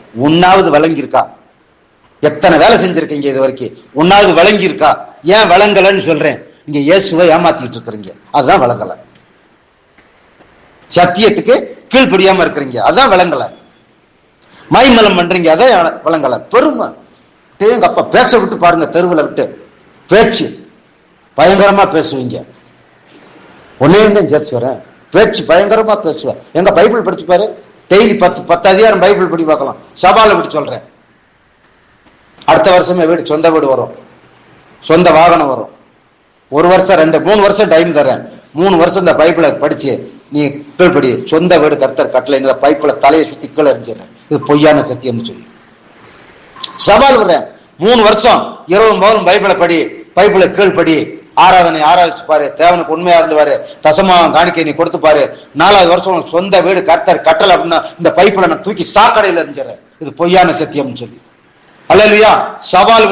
உன்னாவது விளங்கியிருக்கா எத்தனை வேலை செஞ்சிருக்கீங்க இது வரைக்கும் உன்னாவது விளங்கி இருக்கா ஏன் விளங்கலன்னு சொல்றேன் இங்க இயேசுவை ஏமாத்திட்டு இருக்கிறீங்க அதுதான் விளங்கல சத்தியத்துக்கு கீழ்ப்படியாம இருக்கிறீங்க அதான் விளங்கல மைமலம் பண்றீங்க அதான் விளங்கல பெருமை எங்க அப்பா பேச விட்டு பாருங்க தெருவில் விட்டு பேச்சு பயங்கரமா பேசுவீங்க ஒன்னே தான் சேர்த்து வரேன் பேச்சு பயங்கரமா பேசுவேன் எங்க பைபிள் படிச்சு பாரு டெய்லி பத்து பத்து அதிகாரம் பைபிள் படி பார்க்கலாம் சபால படி சொல்றேன் அடுத்த வருஷமே வீடு சொந்த வீடு வரும் சொந்த வாகனம் வரும் ஒரு வருஷம் ரெண்டு மூணு வருஷம் டைம் தரேன் மூணு வருஷம் இந்த பைபிளை படிச்சு நீ கீழ்படி சொந்த வீடு கர்த்தர் கட்டளை இந்த பைப்பில் தலையை சுத்தி கீழே எறிஞ்சிடுறேன் இது பொய்யான சத்தியம்னு சொல்லி சவால் விடுறேன் மூணு வருஷம் இருபது முதலும் பைபிளை படி பைபிளை கீழ்படி ஆராதனை ஆராய்ச்சி பாரு தேவனுக்கு உண்மையா இருந்து பாரு தசமா காணிக்கை நீ கொடுத்து பாரு நாலாவது வருஷம் உனக்கு சொந்த வீடு கர்த்தர் கட்டளை அப்படின்னா இந்த பைப்பில் நான் தூக்கி சாக்கடையில் எறிஞ்சிடறேன் இது பொய்யான சத்தியம்னு சொல்லி அல்லையா சவால்